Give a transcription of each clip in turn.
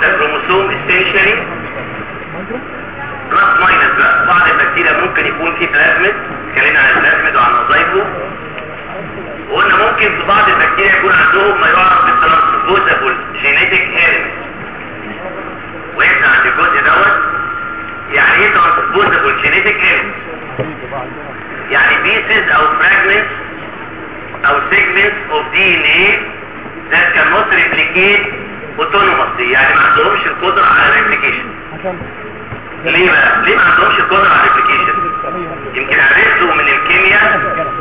the chromosome essentially بلس ماينس بقى بعض البكتيريا ممكن يكون في بلازميد اتكلمنا عن البلازميد وعن وظائفه وقلنا ممكن في بعض البكتيريا يكون عندهم ما يعرف بالترانسبوزابل جينيتك ايلمنت وقفنا عند الجزء دوت يعني ايه ترانسبوزابل جينيتك ايلمنت يعني pieces او fragments او segments of DNA that cannot replicate autonomously يعني ما عندهمش القدرة على replication ليه بقى؟ ليه ما عندهمش القدرة على replication؟ يمكن عرفتوا من الكيمياء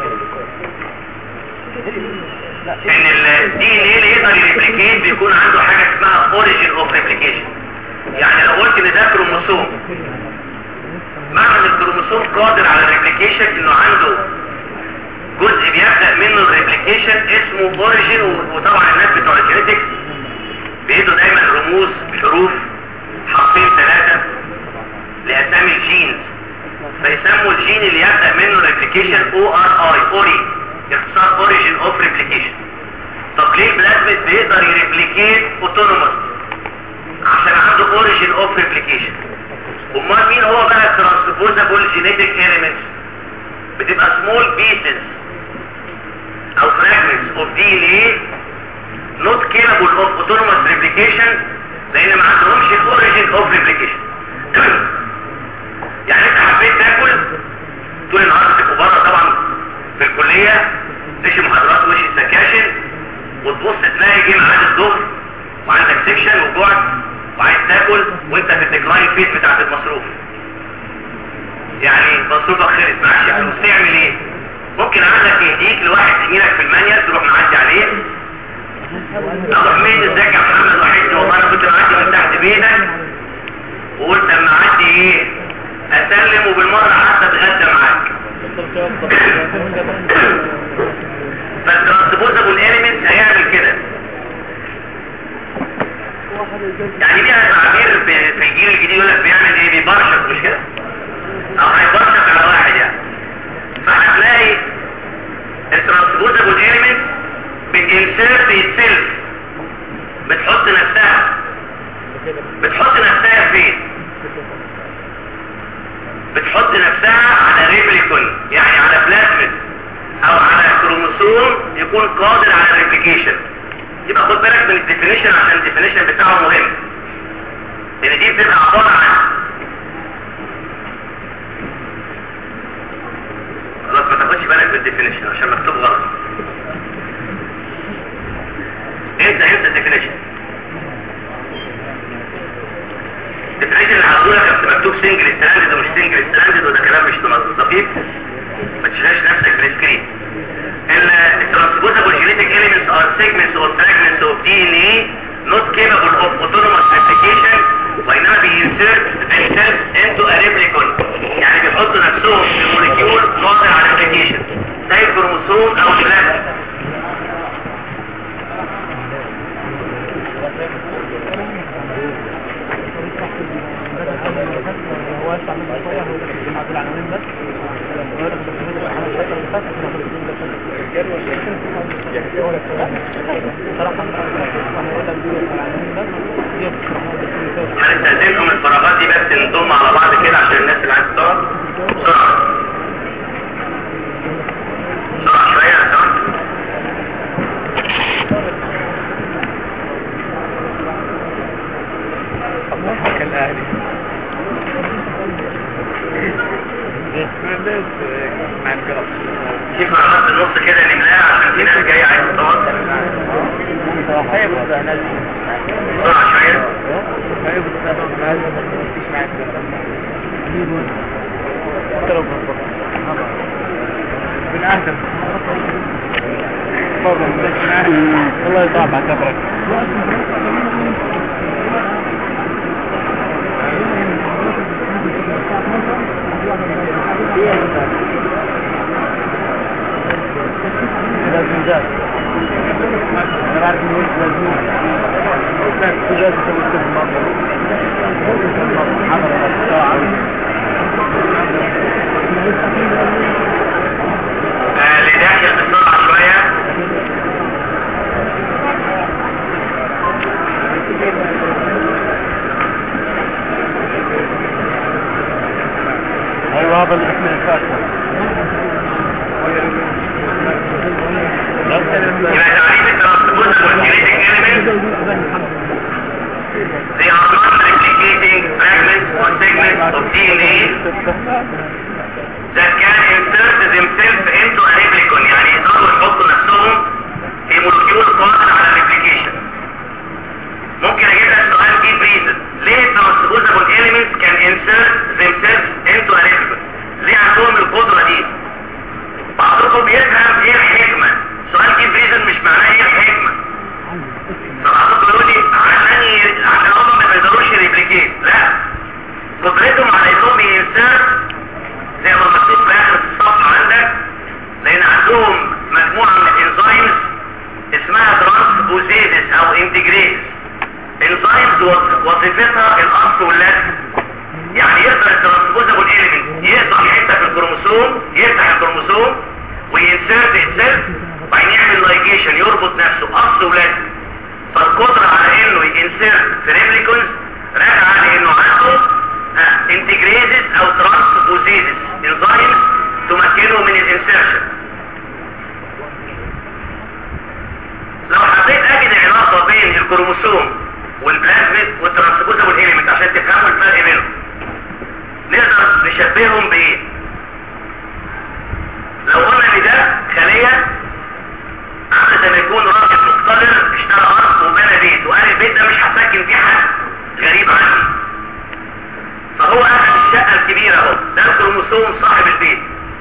ان ال DNA اللي يقدر يريبليكيت بيكون عنده حاجة اسمها origin of replication يعني لو قلت ان ده كروموسوم معنى ان الكروموسوم قادر على الريبليكيشن انه عنده جزء بيبدأ منه الريبليكيشن اسمه اوريجين وطبعا الناس بتوع الجينيتكس بيدوا دايما رموز حروف حرفين ثلاثة لاسامي الجينز فيسموا الجين اللي يبدأ منه الريبليكيشن او ار اي اوري اختصار اوريجين اوف ريبليكيشن طب ليه البلازميد بيقدر يريبليكيت اوتونوموس عشان عنده اوريجين اوف ريبليكيشن امال مين هو بقى الترانسبوزابل جينيتك اليمنتس بتبقى small pieces او fragments of DNA not capable of autonomous replication لان ما عندهمش origin of replication يعني انت حبيت تاكل طول النهار تبقوا بره طبعا في الكلية تمشي محاضرات وش السكاشن وتبص تلاقي جه ميعاد الظهر وعندك سكشن وجوعت وعايز تاكل وانت في الديكلاين فيس بتاعت المصروف يعني مصروفك خلص معكش فلوس تعمل ايه ممكن عندك يهديك لواحد زميلك في المانيال تروح معدي عليه اروح مين ازيك يا محمد وحشني والله انا كنت معدي من تحت بيتك وقلت اما اعدي ايه اسلم وبالمره حتى اتغدى معاك فالترانسبوزابل اليمنت هيعمل كده يعني ليها تعبير في في الجيل الجديد يقول لك بيعمل ايه بيبرشط مش كده او هيبرشط على واحد يعني فهتلاقي الترانسبوزابل اليمنت بتنسيرت السيلف بتحط نفسها بتحط نفسها فين بتحط نفسها على ريبليكون يعني على بلازميد او على كروموسوم يكون قادر على الريبليكيشن يبقى خد بالك من الديفينيشن عشان الديفينيشن بتاعه مهم لان دي بتبقى عبارة عن خلاص ما تاخدش بالك من الديفينيشن عشان مكتوب غلط انت انت الديفينيشن الديفينيشن اللي هقوله لك مكتوب سنجل ستراندد ومش سنجل ستراندد وده كلام مش دقيق ما تشغلش نفسك بالسكرين الترانسبوزابل genetic elements are segments or fragments of DNA not capable of autonomous replication وإنما بينسرت themselves into a replicon يعني بيحطوا نفسهم في موليكيول قادر على replication زي الكروموسوم أو البلازما هنستأذنكم الفراغات دي بس نضم على بعض كده عشان الناس اللي عايزة تقعد بسرعة بسرعة شوية يا سماحة. كالأهلي الناس مع الجرس في فراغات في النص كده نملاها عشان في ناس جاية عايزة تقعد هي بص ناس بسرعة شوية هي بص ناس مفيش معاك بن آدم والله يطلع بعد كبرك لازم جاز انا عارف انه لازم جاز تسوي آه، اللي داخل بسرعة شوية ايوه هذا الاسم الفاكهة يبقى تعريف الترانسبوزابل جينيتك element they are non-replicating fragments or segments of DNA that can insert themselves into a replicon يعني يقدروا يحطوا نفسهم في مولكيول قادر على الريبليكيشن ممكن اجيب لك سؤال deep reason ليه transposable elements can insert themselves into a replicon ليه عندهم القدرة دي بعضكم بيفهم ايه الحكمة سؤال deep reason مش معناه ايه الحكمة فبعضكم يقول لي عشان عشان هم ما يقدروش يريبليكيت لا قدرتهم على انهم ينسرت زي ما مكتوب في اخر الصفحه عندك لان عندهم مجموعه من الانزيمز اسمها ترانسبوزيدس او انتجريز انزيمز وظيفتها الاصل واللازم يعني يقدر الترانسبوزابل اليمنت يقدر يحطها في الكروموسوم يفتح الكروموسوم وينسرت اتسيلف وبعدين يعمل لايجيشن يربط نفسه اصل ولازم فالقدرة على انه ينسرت في ريبليكونز راجعة لانه عنده انتجريزز او ترانسبوزيزز انزيمز تمكنه من الانسرشن لو حبيت اجد علاقة بين الكروموسوم والبلازميد والترانسبوزابل اليمنت عشان تفهموا الفرق بينهم نقدر نشبههم بايه لو قلنا ان ده خلية عامل زي ما يكون راجل مقتدر اشترى ارض وبنى بيت وقال البيت ده مش هسكن فيه حد غريب عني فهو اخذ الشقة الكبيرة اهو ده الكروموسوم صاحب البيت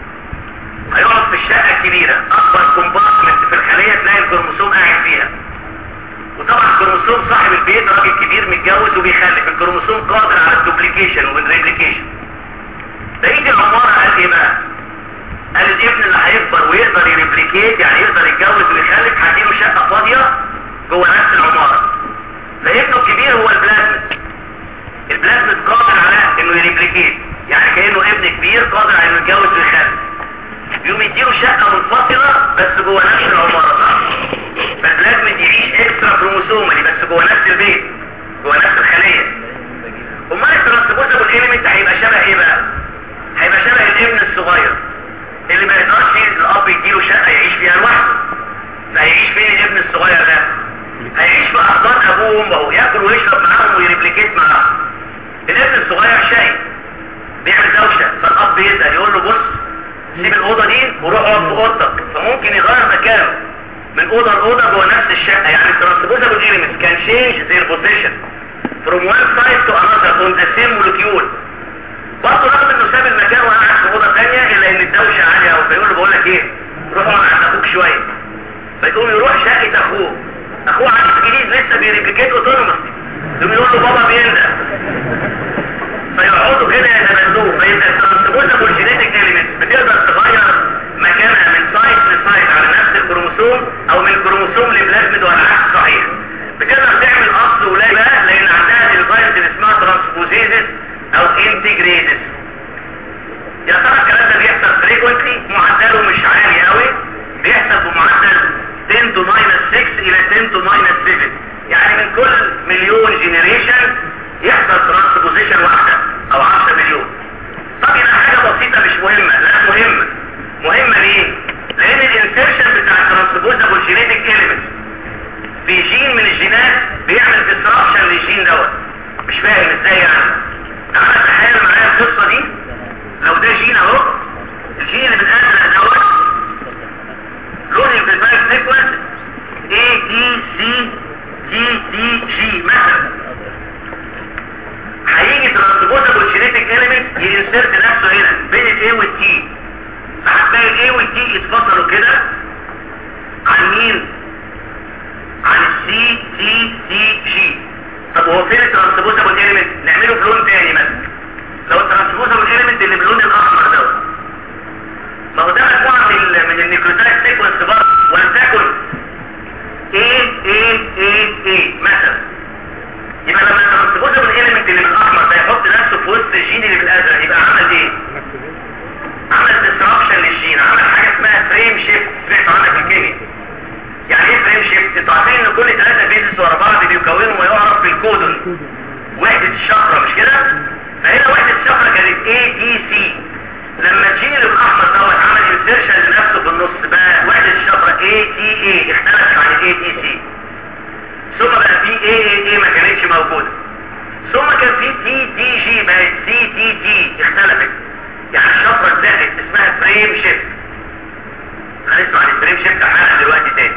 هيقعد في الشقة الكبيرة اكبر كومبارتمنت في الخلية تلاقي الكروموسوم قاعد فيها وطبعا الكروموسوم صاحب البيت راجل كبير متجوز وبيخلف الكروموسوم قادر على الدوبليكيشن والريبليكيشن بقية العمارة قال ايه بقى قال الابن اللي هيكبر ويقدر يريبليكيت يعني يقدر يتجوز ويخلف هديله شقة فاضية جوه نفس العمارة فابنه الكبير هو البلازميد البلازميد قادر على انه يريبليكيت يعني كأنه ابن كبير قادر على انه يتجوز ويخلف يقوم يديله شقة منفصلة بس جوه نفس العمارة صح فالبلازميد يعيش اكسترا كروموسومالي بس جوه نفس البيت جوه نفس الخلية امال الترانسبوزابل اليمنت هيبقى شبه ايه بقى هيبقى شبه الابن الصغير اللي ما يقدرش الاب يديله شقه يعيش فيها لوحده فهيعيش فين الابن الصغير ده هيعيش في احضان ابوه وامه ياكل ويشرب معاهم ويريبليكيت معاهم الابن الصغير شاي بيعمل دوشه فالاب يسال يقول له بص سيب الاوضه دي وروح اقعد في اوضتك فممكن يغير مكانه من اوضه لاوضه جوه نفس الشقه يعني الترانسبوزابل elements can change their position from one side to another on the same molecule برضه رغم انه ساب المكان وقعد في اوضه ثانيه الا ان الدوشه عاليه قوي فيقول له بقول لك ايه روح اقعد عند اخوك شويه فيقوم يروح شقه اخوه اخوه عايز جديد لسه بيريبليكيت اوتونومس يقوم يقول له بابا بينده فيقعدوا كده يتبادلوه فيبقى الترانسبوزابل جينيتك اليمنت بتقدر تغير مكانها من سايت لسايت على نفس الكروموسوم او من كروموسوم لبلازميد والعكس صحيح بتقدر تعمل اصل ولا بقى لان عندها الانزيمز اللي اسمها ترانسبوزيزس او انتجريتس يا ترى الكلام ده بيحصل فريكونتلي معدله مش عالي قوي بيحصل بمعدل 10 to minus 6 الى 10 to minus 7 يعني من كل مليون جينيريشن يحصل ترانسبوزيشن واحدة او 10 مليون طب هنا حاجة بسيطة مش مهمة لا مهمة مهمة ليه لان الانسيرشن بتاع الترانسبوزابل جينيتك اليمنت في جين من الجينات بيعمل ديسرابشن للجين دوت مش فاهم ازاي يعني تعالى تخيل معايا القصة دي لو ده جين اهو الجين اللي بالازرق دوت لون البيبايك سيكونس A D C G D G مثلا هيجي ترانسبوزابل جينيتك اليمنت ينسرت نفسه هنا بين ال A وال T فهتلاقي ال A وال T يتفصلوا كده عن مين؟ عن السي تي تي جي طب هو فين الترانسبوزابل اليمنت نعمله بلون تاني مثلا لو الترانسبوزابل اليمنت اللي باللون الاحمر دوت ما هو ده مجموعه من ال من النيوكليوتايد سيكونس برضه ولتكن A A A A مثلا يبقى لما الترانسبوزابل اليمنت اللي بالاحمر ده يحط نفسه في وسط الجين اللي بالازرق يبقى عمل ايه؟ عمل ديسربشن للجين عمل حاجه اسمها فريم شيفت سمعت عنها في الكيمياء يعني ايه فريم شيفت انتوا عارفين ان كل ثلاثة بيزس ورا بعض بيكونوا ما يعرف بالكودون وحدة الشفرة مش كده فهنا وحدة الشفرة كانت A D C زائد اسمها فريم شيفت هنسمع عن الفريم شيفت حالا دلوقتي تاني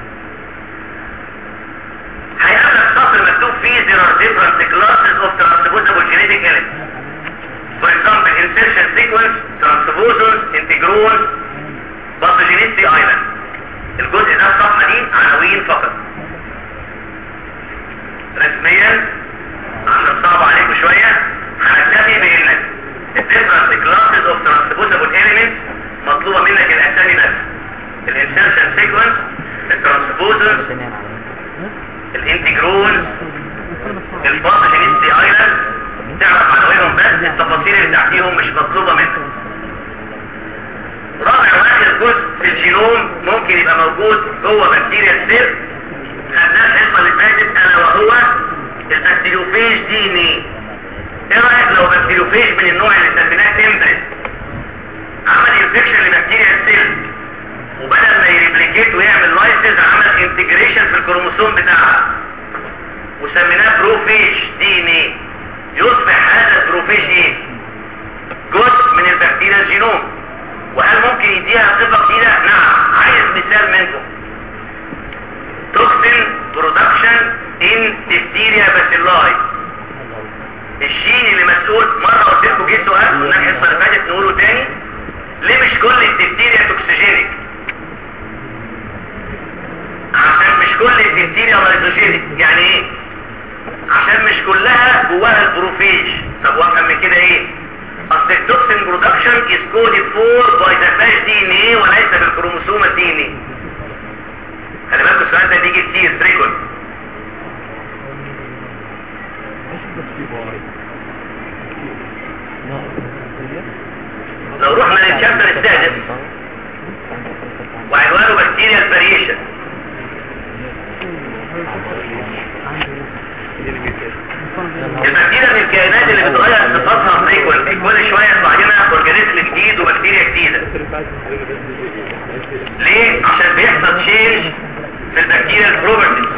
هيقابلك سطر مكتوب فيه there are different classes of transposable genetic elements for example insertion sequence transposons integrons pathogenicity island الجزء ده الصفحة دي عناوين فقط رسميا عشان صعب عليكم شوية هنكتفي بانك different classes of transposable elements مطلوبة منك الاسامي بس الانسرشن سيكونس الترانسبوزرز الانتجرون الباثوجينيستي ايلاند تعرف عناوينهم بس التفاصيل اللي تحتيهم مش مطلوبة منك رابع واخر جزء في الجينوم ممكن يبقى موجود جوه بكتيريا السيل خدناه الحصه اللي فاتت الا وهو البكتيريوفيج دي ان ايه ايه رايك لو بكتيريوفيج من النوع اللي سميناه تمبرت عمل انفكشن لبكتيريا السيل وبدل ما يريبليكيت ويعمل لايسز عمل انتجريشن في الكروموسوم بتاعها وسميناه بروفيج دي ان ايه يصبح هذا البروفيج ايه جزء من البكتيريا الجينوم وهل ممكن يديها صفة جديدة؟ نعم عايز مثال منكم توكسين برودكشن ان ديفتيريا باسيلاي الجين اللي مسؤول مرة قلت لكم جه سؤال قلنا الحصة اللي فاتت نقوله تاني ليه مش كل الديفتيريا توكسيجينيك؟ عشان مش كل الديفتيريا لايزوجينيك يعني ايه؟ عشان مش كلها جواها البروفيج طب وافهم من كده ايه؟ اصل التوكسين برودكشن از كودد فور باي ذا فاش دي ان ايه وليس بالكروموسوم الدي ان ايه خلي بالكم السؤال ده بيجي كتير فريكون لو رحنا للشابتر السادس وعنوانه بكتيريا الفاريشن البكتيريا من الكائنات اللي بتغير صفاتها فريكونتي كل شويه يطلع لنا اورجانيزم جديد وبكتيريا جديده ليه عشان بيحصل تشينج في البكتيريا البروبرتيز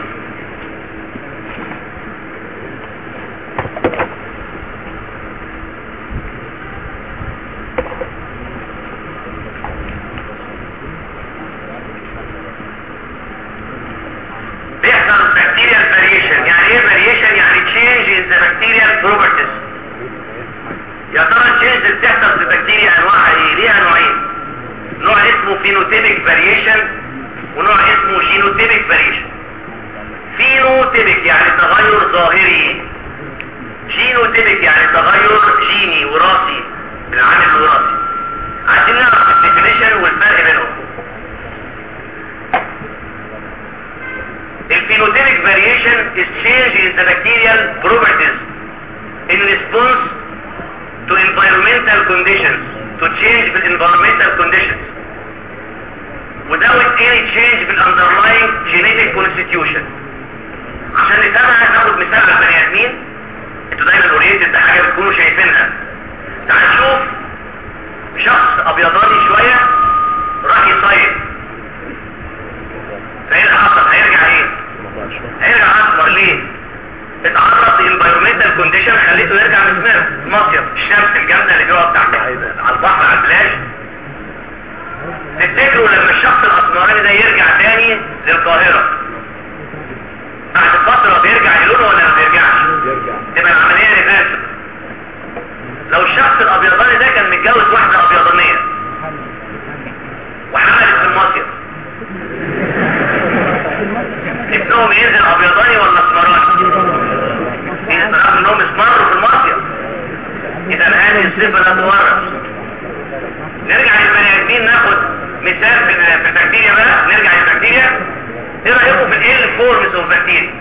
بيحصل بكتيريا فاريشن يعني ايه فاريشن يعني تشينج ان ذا بكتيريا بروبرتيز يا ترى التشينج اللي بتحصل في البكتيريا انواعها ايه ليها نوعين نوع اسمه فينوتيبك فاريشن ونوع اسمه جينوتيبك فاريشن فينوتيبك يعني تغير ظاهري جينوتيبك يعني تغير جيني وراثي بالعامل الوراثي عايزين نعرف الديفينيشن والفرق بينهم الفينوتيبك variation is change in the bacterial properties in response to environmental conditions to change the environmental conditions without any change in underlying genetic constitution عشان نفهمها ناخد مثال على البني ادمين انتوا دايما اورينتد حاجه بتكونوا شايفينها تعال نشوف شخص ابيضاني شويه راح يصيد فايه اللي حصل هيرجع ايه هيرجع اصفر ليه اتعرض لانفيرومنتال كونديشن خليته يرجع مسمر مصيف الشمس الجامده اللي بيقف تحت على البحر على البلاج تفتكروا لما الشخص الاسمراني ده يرجع تاني للقاهره بعد فتره بيرجع للونه ولا ما بيرجعش تبقى العمليه ريفيرس لو الشخص الابيضاني ده كان متجوز واحده ابيضانيه وحملت في المصيف ابنهم ينزل ابيضاني ولا اسمراني رغم انهم اسمروا في المصيف اذا هذه الصفه لا تورث نرجع للبني ادمين ناخد مثال في في البكتيريا بقى نرجع للبكتيريا ايه رايكم في ال فورمز اوف بكتيريا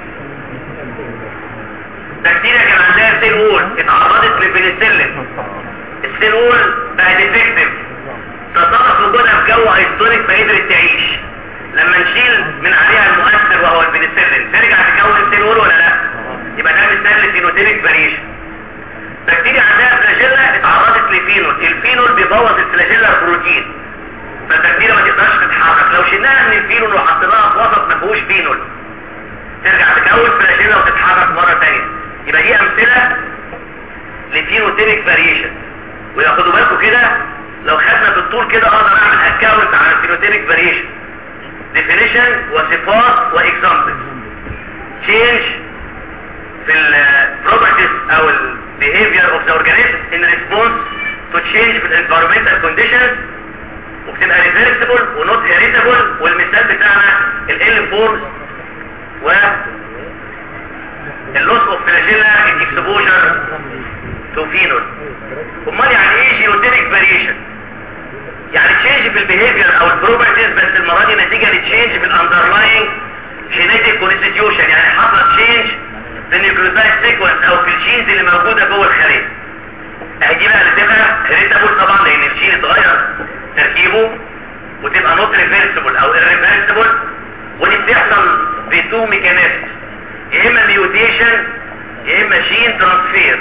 بكتيريا كان عندها سيل وول اتعرضت للبنسلين السيل وول بقى ديفكتيف تصرف وجودها في جو ايزوتونيك فقدرت تعيش لما نشيل من عليها المؤثر وهو البنسلين ترجع تكون سيل وول ولا لا يبقى ده مثال لفينوتيبك فاريشن بكتيريا عندها فلاجيلا اتعرضت لفينول الفينول بيبوظ الفلاجيلا بروتين فالبكتيريا ما تقدرش تتحرك لو شلناها من الفينول وحطيناها في وسط ما فيهوش فينول ترجع تكون فلاجيلا وتتحرك مره ثانيه يبقى دي امثله لفينوتيبك فاريشن وياخدوا بالكم كده لو بالطول كده اقدر اعمل اكاونت على الفينوتيبك فاريشن ديفينيشن وصفات واكزامبل تشينج في البروبرتيز او البيهيفير اوف ذا اورجانيزم ان ريسبونس تو تشينج في الانفيرمنتال كونديشنز وبتبقى ريفرسبل ونوت اريتابل والمثال بتاعنا ال فورمز و اللوس اوف فلاجيلا اكسبوجر تو فينول امال يعني ايه جينوتيبك فاريشن يعني تشينج في البيهيفير او البروبرتيز بس المره دي نتيجه لتشينج في الاندرلاينج جينيتيك كونستيتيوشن يعني حصل تشينج في النيوكليوتايد سيكونس او في الجينز اللي موجوده جوه الخليه اهي دي بقى اللي تبقى هيريتابل طبعا لان الجين اتغير تركيبه وتبقى نوت ريفرسبل او irreversible ودي بتحصل بتو ميكانيزم يا اما ميوتيشن يا اما جين ترانسفير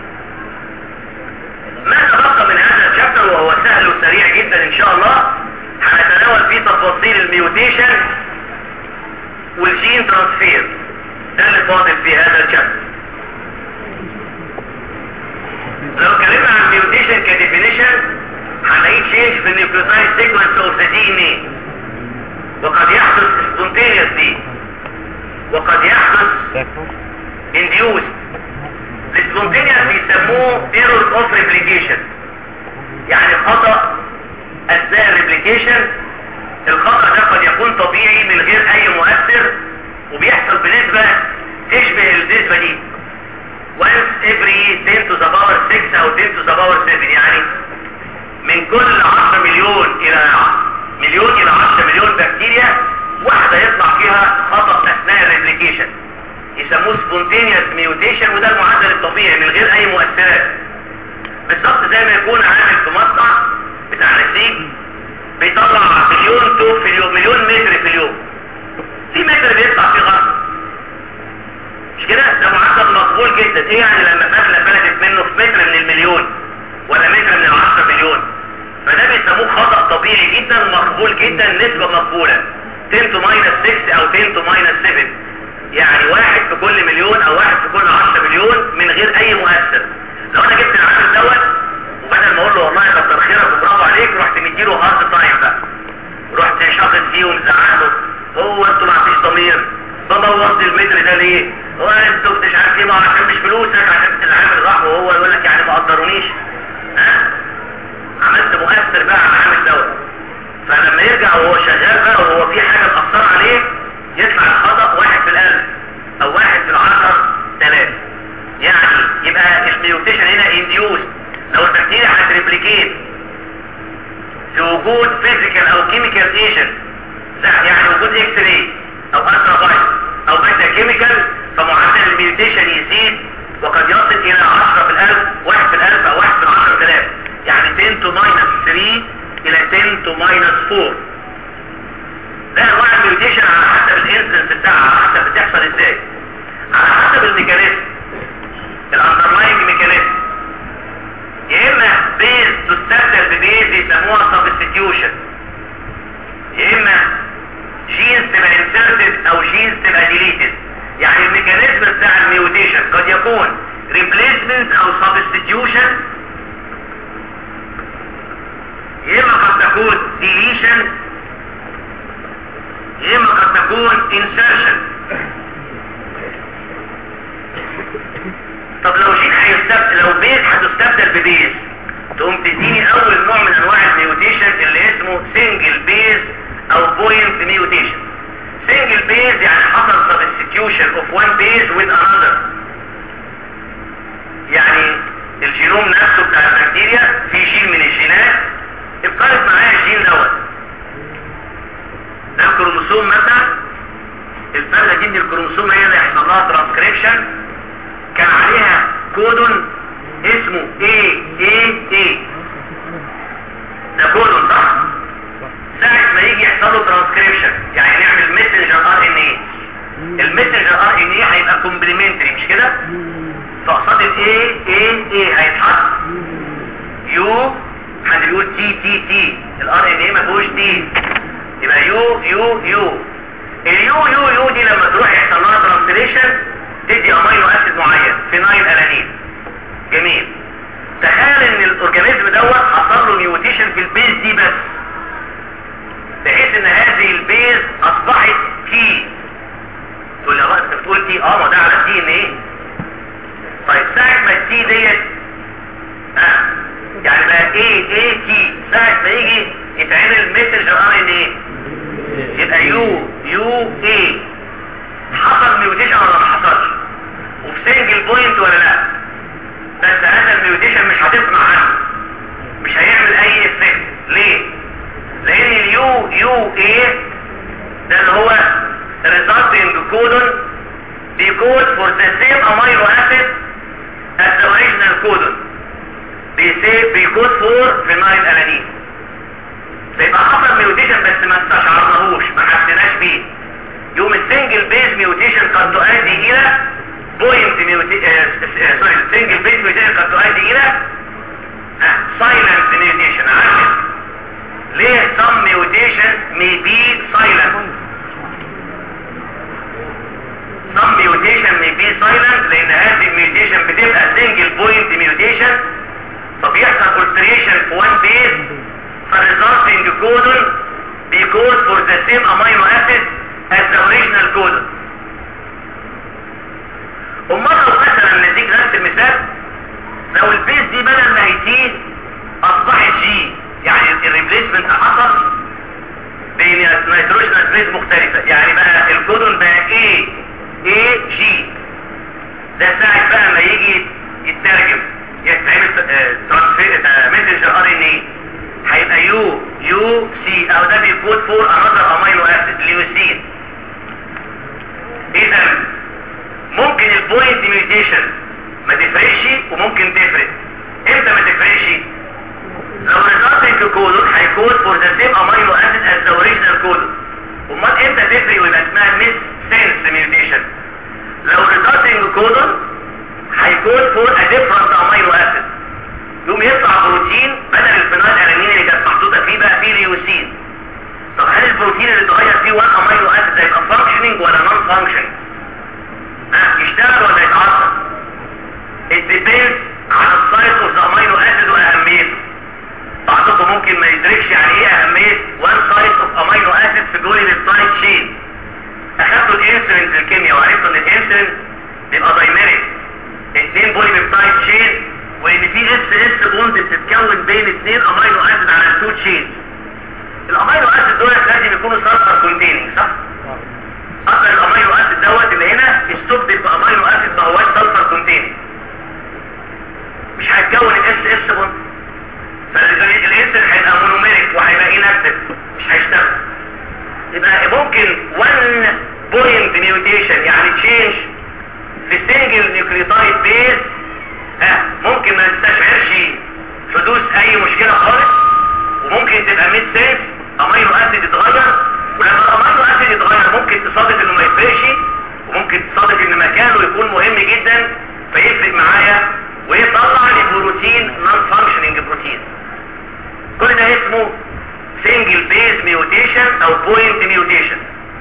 ما تبقى من هذا الشابتر وهو سهل وسريع جدا ان شاء الله هنتناول فيه تفاصيل الميوتيشن والجين ترانسفير ده اللي فاضل في هذا الشابتر لو اتكلمنا عن الميوتيشن كديفينيشن هنلاقيه تشينج في النيوكليوتايد سيكونس اوف ذا دي ان ايه وقد يحدث سبونتينيوسلي وقد يحدث induced السبونتينيوس بيسموه error of replication يعني خطأ اثناء الريبليكيشن الخطأ ده قد يكون طبيعي من غير اي مؤثر وبيحصل بنسبة تشبه النسبة دي once every 10 to the power 6 او 10 to the power 7 يعني من كل 10 مليون الى مليون الى 10 مليون بكتيريا واحدة يطلع فيها خطأ اثناء الريبليكيشن يسموه سبونتينيوس ميوتيشن وده المعدل الطبيعي من غير اي مؤثرات بالظبط زي ما يكون عامل في مصنع بتاع نسيج بيطلع مليون توب في اليوم مليون متر في اليوم في متر بيطلع فيه غلط مش كده ده معدل مقبول جدا ايه يعني لما فتله فلتت منه في متر من المليون ولا متر من العشرة مليون فده بيسموه خطأ طبيعي جدا مقبول جدا نسبة مقبولة 10 to minus 6 او 10 to minus 7 يعني واحد في كل مليون او واحد في كل 10 مليون من غير اي مؤثر لو انا جبت العامل دوت وبدل ما اقول له والله كتر خيرك وبرافو عليك رحت مديله هارد تايم بقى رحت شاخص فيه ومزعق له هو انتوا ما فيش ضمير ببوظت المتر ده ليه هو انتوا مش عارف ايه ما عشان مش فلوسك عشان العامل راح وهو يقول لك يعني ما قدرونيش ها عملت مؤثر بقى على العامل دوت فلما يرجع وهو شغال بقى وهو في حاجه مأثره عليه يطلع الخطأ واحد في الألف او واحد في العشر تلاف يعني يبقى الميوتيشن هنا انديوز لو البكتيريا هتريبليكيت في وجود فيزيكال او كيميكال ايجنت يعني وجود اكس راي او الترا فايت او بيتا كيميكال فمعدل الميوتيشن يزيد وقد يصل الى 10 في الالف واحد في الالف او واحد في العشر تلاف يعني 10 to minus 3 الى 10 to minus 4 ده انواع الميوتيشن على حسب الانسنس بتاعها على حسب بتحصل ازاي على حسب الميكانيزم الاندرلاينج ميكانيزم يا اما بيز تستبدل ببيز يسموها سبستيتيوشن يا اما جينز تبقى انسرتد او جينز تبقى ديليتد يعني الميكانيزم بتاع الميوتيشن قد يكون ريبليسمنت او سبستيتيوشن يا اما قد تكون ديليشن يا اما قد تكون insertion طب لو جين هيستبدل لو بيز هتستبدل ببيز تقوم تديني اول نوع من انواع الميوتيشن اللي اسمه سنجل بيز او بوينت ميوتيشن سنجل بيز يعني حصل substitution of one base with another يعني الجينوم نفسه بتاع البكتيريا في جين من الجينات ابقالت معايا الجين دوت ده الكروموسوم مثلا الفرقه دي من الكروموسوم هي اللي يحصل لها ترانسكريبشن كان عليها كودون اسمه اي اي اي ده كودون صح ساعة ما يجي يحصل له ترانسكريبشن يعني نعمل ميسنجر ار ان اي الميسنجر ار ان اي هيبقى كومبليمنتري مش كده فقصاد الاي اي اي هيتحط يو حد بيقول تي تي تي الار ان اي ما فيهوش تي يبقى يو يو يو اليو يو يو دي لما تروح يحصل لها ترانسليشن تدي امينو اسيد معين فينايل الانين جميل تخيل ان الاورجانيزم دوت حصل له ميوتيشن في البيز دي بس يو اي ده اللي هو resulting codon بيكود for the same amino acid as the original codon بيسي بيكود for phenyl alanine فيبقى حصل ميوتيشن بس ما استشعرناهوش ما حسيناش بيه يوم السنجل بيز ميوتيشن قد تؤدي الى بوينت ميوتيشن سوري السنجل بيز ميوتيشن قد تؤدي الى silent mutation عشان ليه some mutations may be silent some mutation may be silent لان هذه الميوتيشن بتبقى single point mutation فبيحصل alteration في one base فالresulting codon because for the same amino acid as the original codon امال لو مثلا نديك نفس المثال لو البيس دي بدل ما هي تي اصبحت جي يعني الريبليسمنت حصل بين نيتروجين بيز مختلفة يعني بقى الكودون بقى اي اي جي ده ساعة بقى ما يجي يترجم يتعمل ترانسفير ميسنجر ار ان اي هيبقى يو يو سي او ده بيكود فور انذر امينو اسيد ليوسين اذا ممكن البوينت ميوتيشن ما تفرقش وممكن تفرق امتى ما تفرقش لو resulting كودون هيكود فور ذا سيم امينو اسيد از ذا اوريجينال كودون امال امتى تفرق ويبقى اسمها ميس سنس ميوتيشن لو resulting كودون هيكود فور ا ديفرنت امينو اسيد يقوم يطلع بروتين بدل الفينال الانين اللي كانت محطوطه فيه بقى فيه ليوسين طب هل البروتين اللي اتغير فيه وان امينو اسيد هيبقى فانكشننج ولا نون فانكشننج ها يشتغل ولا يتعطل it depends على السايت اوف ذا امينو اسيد واهميته بعضكم ممكن ما يدركش يعني ايه اهميه وان سايت اوف امينو اسيد في جولي السايد شين اخدتوا الانسولين في الكيمياء وعرفتوا ان الانسولين بيبقى دايناميك اتنين بولي بيبتايد شين وان في اس اس بوند بتتكون بين اتنين امينو اسيد على التو تشين الامينو اسيد دول لازم يكونوا سلفر كونتيننج صح؟ اصلا الامينو اسيد دوت اللي هنا استبدل بامينو اسيد ما هواش سلفر كونتيننج مش هيتكون الاس اس بوند فالانسولين هيبقى مونوميريك وهيبقى انكتف مش هيشتغل يبقى ممكن 1 بوينت ميوتيشن يعني تشينج في سنجل نيوكليوتايد بيز ها ممكن ما نستشعرش حدوث اي مشكلة خالص وممكن تبقى ميد سنس امينو اسيد يتغير ولما الامينو اسيد يتغير ممكن تصادف انه ما يفرقش وممكن تصادف ان مكانه يكون مهم جدا فيفرق معايا ويطلع لي بروتين نون فانكشننج بروتين كل ده اسمه سنجل بيز ميوتيشن او بوينت ميوتيشن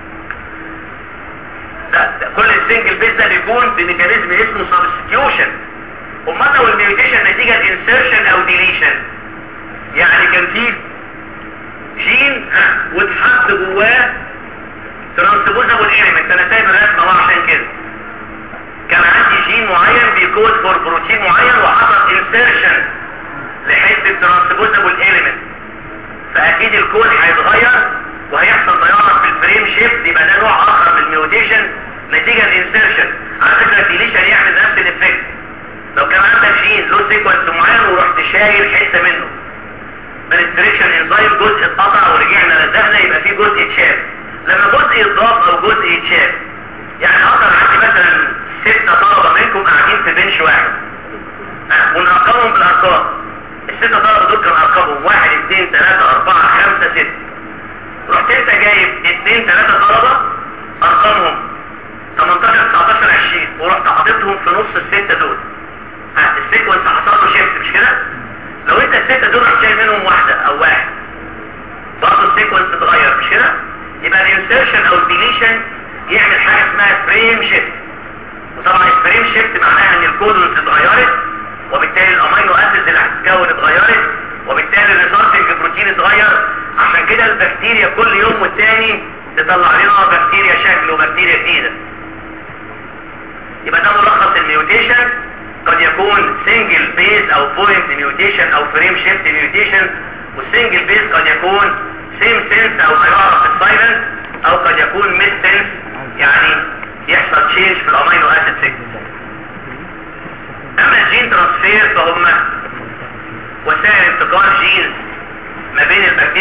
ده, ده كل السنجل بيز ده بيكون بميكانيزم اسمه سبستيوشن امال لو الميوتيشن نتيجة انسيرشن او ديليشن يعني كان فيه جين ها واتحط جواه ترانسبوزابل ايليمنت انا سايب الرسمه اهو عشان كده كان عندي جين معين بيكود فور بروتين معين وحصل انسيرشن لحته ترانسبوزابل ايليمنت فاكيد الكود هيتغير وهيحصل تغير في الفريم شيفت يبقى ده نوع اخر من الميوتيشن نتيجه الانسيرشن على فكره الديليشن يعمل نفس الافكت لو كان عندك جين له سيكونس معين ورحت شايل حته منه بالستريكشن انزايم جزء اتقطع ورجعنا لزقنا يبقى في جزء اتشال لما جزء يتضاف او جزء يتشال يعني اقدر عندي مثلا ستة طلبة منكم قاعدين في بنش واحد أه ونرقمهم بالارقام الستة طلبة دول كان ارقامهم واحد اثنين ثلاثة اربعة خمسة ستة رحت انت جايب اثنين ثلاثة طلبة ارقامهم 18 19 20 ورحت حاططهم في نص الستة دول ها السيكونس حصل له شيفت مش كده لو انت الستة دول رحت شايل منهم واحدة او واحد برضه السيكونس اتغير مش كده يبقى الانسيرشن او الديليشن يعمل حاجة اسمها فريم شيفت وطبعا الفريم شيفت معناها ان الكودونز اتغيرت وبالتالي الامينو اسيدز اللي هتتكون اتغيرت وبالتالي الريسورسنج بروتين اتغير عشان كده البكتيريا كل يوم والتاني تطلع لنا بكتيريا شكل وبكتيريا جديده يبقى ده ملخص الميوتيشن قد يكون سنجل بيز او بوينت ميوتيشن او فريم شيفت ميوتيشن والسنجل بيز قد يكون سيم سنس او هيعرف في السايلنس او قد يكون ميد سنس يعني يحصل تشينج في الامينو اسيد سيكونس اما الجين ترانسفير فهم وسائل انتقال جينز ما بين البكتيريا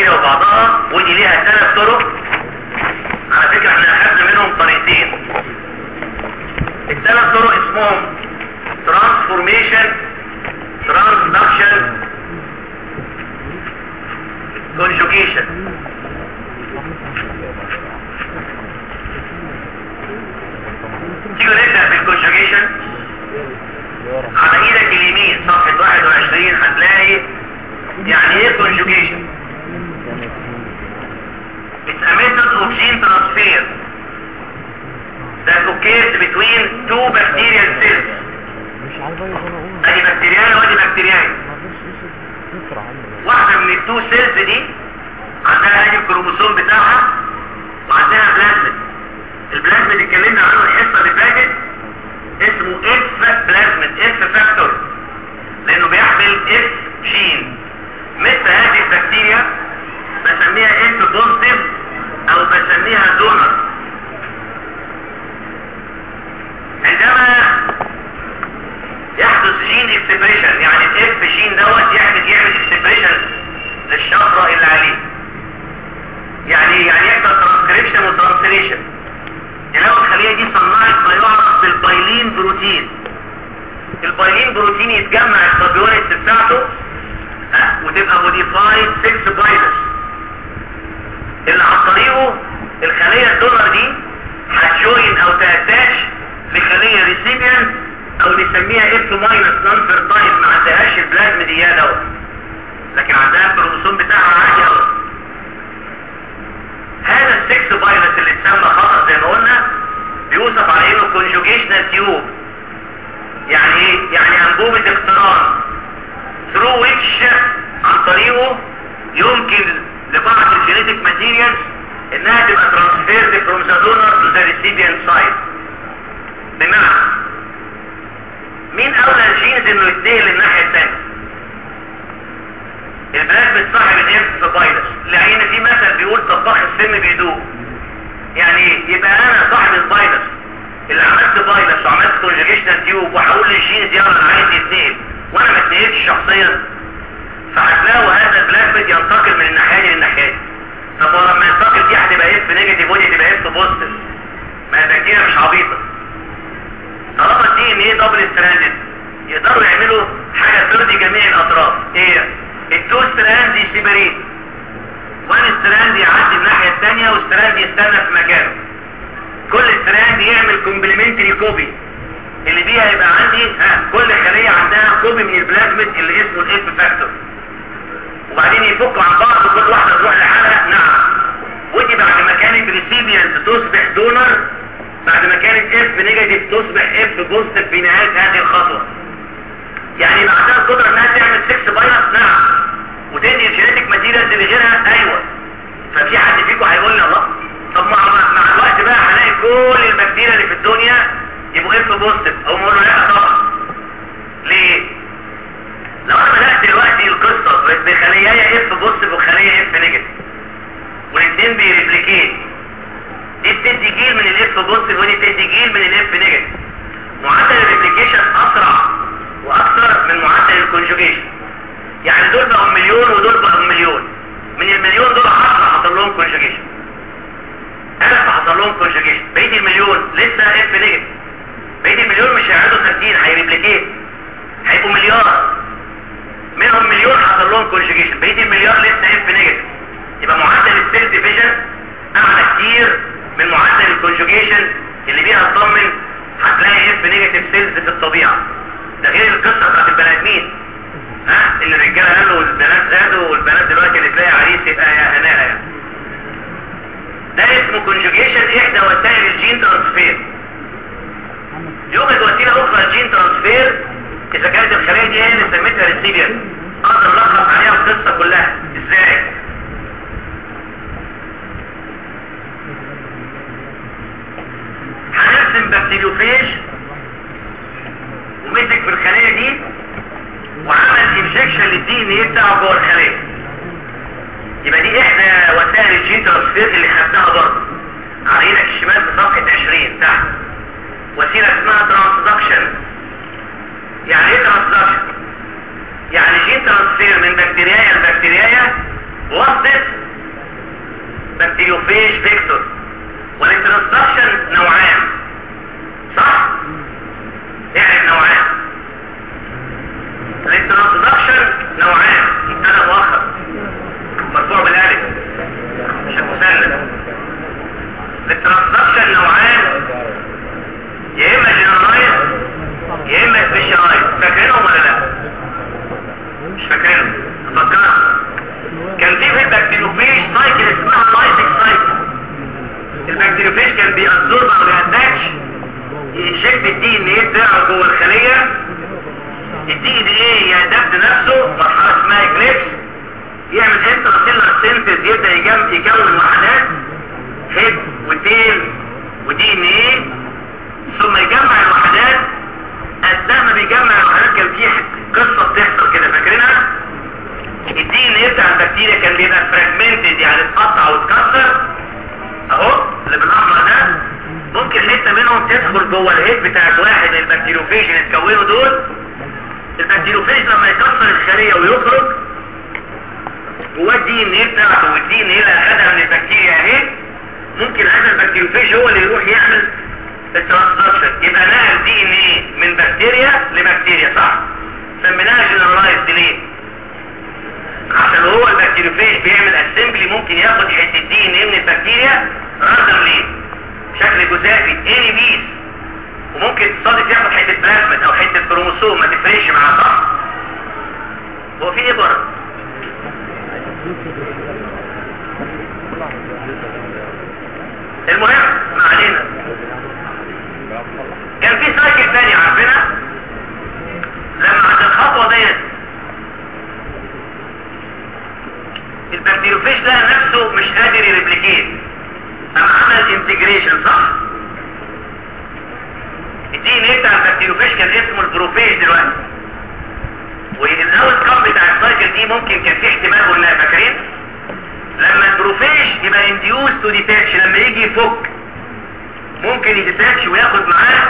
البكتيريا وبعضها ودي ليها ثلاث طرق على فكرة احنا اخذنا منهم طريقتين الثلاث طرق اسمهم ترانسفورميشن ترانسدكشن conjugation تيجوا نبدأ بالconjugation على ايدك اليمين صفحة 21 هتلاقي يعني ايه conjugation It's a method of gene transfer that occurs between two bacterial cells مش عارف ايه انا اقول ادي بكتيرياية وادي بكتيرياية ما فيش يسرع عنه واحدة من التو سيلز دي عندها ادي الكروموسوم بتاعها وعندها بلازميد البلازميد اتكلمنا عنه الحصة اللي فاتت اسمه اف بلازميد اف فاكتور لانه بيحمل اف جين مثل هذه البكتيريا بسميها اف بوزيتيف او بسميها دونر عندما يحدث جين اكسبريشن يعني الاف جين دوت يعمل يعمل اكسبريشن للشفرة اللي عليه يعني يعني يحصل ترانسكريبشن وترانسليشن لو الخلية دي صنعت ما يعرف بالبايلين بروتين البايلين بروتين يتجمع السبيونتس بتاعته ها، وتبقى موديفايد 6 بايلس اللي عن طريقه الخلية الدولار دي هتجوين او تاتاش لخلية ريسيبيانت او نسميها اف ماينس نون فيرتايل ما عندهاش البلازم دي دوت لكن عندها الكروموسوم بتاعها عادي اهو هذا السكس بايلس اللي اتسمى خطأ زي ما قلنا بيوصف على انه كونجوجيشنال تيوب يعني ايه؟ يعني انبوبة اقتران through which عن طريقه يمكن لبعض الجينيتك ماتيريالز انها تبقى transferred from the donor to the recipient side بمعنى مين اولى الجينز انه يتنقل للناحية الثانية البنات بتصاحب الاف بايلس لان في مثل بيقول طباخ السم بيدوق يعني إيه؟ يبقى انا صاحب البايلس اللي عملت بايلس وعملت كونجيشنال تيوب وهقول للجينز يلا انا عايز يتنقل وانا ما اتنقلتش شخصيا فهتلاقوا هذا البلازميد ينتقل من الناحيه دي للناحيه دي طب هو لما ينتقل دي هتبقى اف نيجاتيف ودي هتبقى اف بوزيتيف ما البكتيريا مش عبيطه طالما الدي ان ايه دبل ستراندد يقدروا يعملوا حاجه ترضي جميع الاطراف ايه التو ستراند يسيبريت وان ستراند يعدي الناحيه الثانيه وستراند يستنى في مكانه كل ستراند يعمل كومبلمنتري كوبي اللي بيها يبقى عندي ها كل خليه عندها كوبي من البلازميد اللي اسمه الاف فاكتور وبعدين يفكوا عن بعض وكل واحده تروح لحالها نعم ودي بعد ما كانت ريسيبيانت تصبح دونر بعد ما كانت اف نيجاتيف تصبح اف بوزيتيف في نهايه هذه الخطوه يعني يبقى عندها القدره انها تعمل 6 بايلس نعم وتدي الجينيتك ماتيريالز اللي غيرها ايوه ففي حد فيكم هيقول لي الله طب مع, مع, مع الوقت بقى هلاقي كل البكتيريا اللي في الدنيا يبقوا اف بوزيتيف او اقول له لا طبعا ليه لو انا بدات دلوقتي القصه بخليايه اف بوزيتيف وخليه اف نيجاتيف والاثنين بيريبليكيت دي بتدي جيل من الاف بوزيتيف ودي بتدي جيل من الاف نيجاتيف معدل الريبليكيشن اسرع واكثر من معدل الكونجوجيشن يعني دول بقوا مليون ودول بقوا مليون من المليون دول 10 حصل لهم كونجوجيشن 1000 حصل لهم كونجوجيشن بقيه المليون لسه اف نيجاتيف بقيه المليون مش هيقعدوا ثابتين هيريبليكيت هيبقوا مليار منهم مليون حصل لهم كونجوجيشن بقيه المليار لسه اف نيجاتيف يبقى معدل السيل ديفيجن اعلى كتير من معدل الكونجوجيشن اللي بيها تطمن هتلاقي اف نيجاتيف سيلز في الطبيعه ده غير القصه بتاعت البني ادمين ها اللي الرجاله قالوا والبنات زادوا والبنات دلوقتي اللي تلاقي عريس يبقى يا هناها يعني ده اسمه كونجوجيشن احدى وسائل الجين ترانسفير يوجد وسيله اخرى للجين ترانسفير اذا كانت الخليه دي هي اللي سميتها ريسيبيان اقدر الخص عليها القصه كلها ازاي هنرسم بكتيريوفيج ومسك في الخليه دي وعمل انجكشن للدي ان ايه بتاعه جوه الخليه يبقى دي احدى وسائل الجين ترانسفير اللي خدناها برضه على ايدك الشمال في صفحه 20 تحت وسيله اسمها ترانسدكشن يعني ايه ترانسدكشن يعني جين ترانسفير من بكتيريايا لبكتيريايا وصلت بكتيروفيج فيكتور والانترانسدكشن نوعان صح؟ يعني نوعان الانترانسدكشن نوعان مبتدا مؤخر مرفوع بالالف مش المثنى الانترانسدكشن نوعان يا اما جنرالايز يا اما سبيشالايز فاكرينهم ولا لا؟ مش فاكرينهم فكرت كان في في البكتيروفيج سايكل اسمها لايتك سايكل البكتيروفيج كان بيأبزورب او بيأتاتش ينشكت الدي ان ايه بتاعه جوه الخليه الدي ان ايه يأدبت نفسه مرحله اسمها اكليبس يعمل انتراسيلر سينتز يبدا يجم- يكون وحدات هيد وتيل ودي ان ايه ثم يجمع الوحدات اثناء ما بيجمع الوحدات كان في قصه بتحصل كده فاكرينها الدي ان ايه بتاع البكتيريا كان بيبقى فراجمنتد يعني اتقطع واتكسر اهو اللي بالاحمر ده ممكن حته منهم تدخل جوه الهيد بتاع الواحد من البكتيروفيج اللي اتكونوا دول البكتيروفيج لما يكسر الخليه ويخرج جواه الدي ان ايه بتاعته والدي ان ايه اللي اخدها من البكتيريا اهي ممكن هذا البكتيروفيج هو اللي يروح يعمل الترانسدكشن يبقى نقل دي ان ايه من بكتيريا لبكتيريا صح سميناها جنرالايزد ليه عشان هو البكتيروفيج بيعمل اسمبلي ممكن ياخد حته دي ان ايه من البكتيريا راندم ليه شكل جزافي اني بيس وممكن تصادف ياخد حته بلازمت او حته كروموسوم ما تفرقش معاه صح هو في ايه بره المهم ما علينا كان في سايكل تاني عارفينها لما عند الخطوه ديت البكتيروفيج ده نفسه مش قادر يريبليكيت اما عمل انتجريشن صح الدي ان ايه بتاع البكتيروفيج كان اسمه البروفيج دلوقتي والاول كام بتاع السايكل دي ممكن كان في احتمال قلنا فاكرين لما البروفيج يبقى انديوز تو ديتاتش لما يجي يفك ممكن يديتاتش وياخد معاه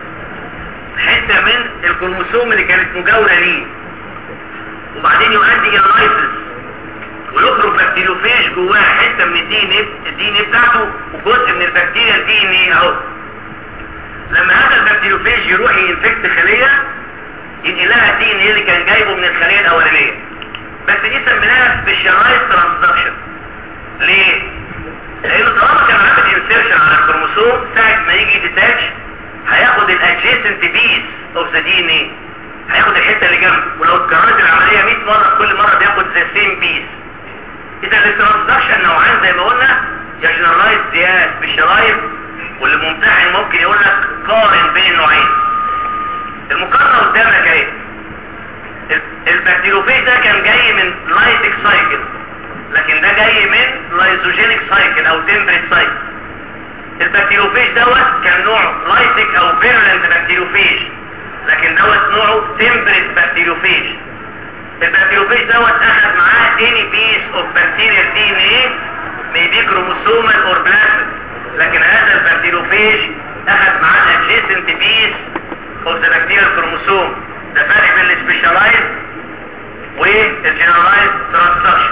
حته من الكروموسوم اللي كانت مجاوره ليه وبعدين يؤدي الى لايسس ويخرج بكتيروفيج جواه حته من الدي ان ايه الدي ان ايه بتاعته وجزء من البكتيريا الدي ان ايه اهو لما هذا البكتيروفيج يروح ينفكت خليه ينقل لها الدي ان ايه اللي كان جايبه من الخليه الاولانيه بس دي سميناها سبيشالايز ترانسدكشن ليه؟ لانه طالما كان عامل انسيرشن على الكروموسوم ساعه ما يجي ديتاتش هياخد الادجيسنت بيس اوف ذا دي ان ايه هياخد الحته اللي جنبه ولو اتكررت العمليه 100 مره كل مره بياخد ذا سيم بيس اذا الترانسدكشن نوعين زي ما قلنا يا جنرالايز يا سبيشالايز واللي ممتحن ممكن يقول لك قارن بين النوعين المقارنه قدامك اهي ال- البكتيروفيج ده كان جاي من لايتك سايكل لكن ده جاي من لايزوجينيك سايكل او تمبريت سايكل البكتيروفيج دوت كان نوع لايتك او فيرولنت بكتيروفيج لكن دوت نوعه تمبريت بكتيروفيج البكتيروفيج دوت اخذ معاه any piece of bacterial DNA maybe chromosomal or plasmid لكن هذا البكتيروفيج اخذ معاه adjacent piece of the bacterial chromosome ده فرق بين السبيشالايز والجنرالايز ترانسكشن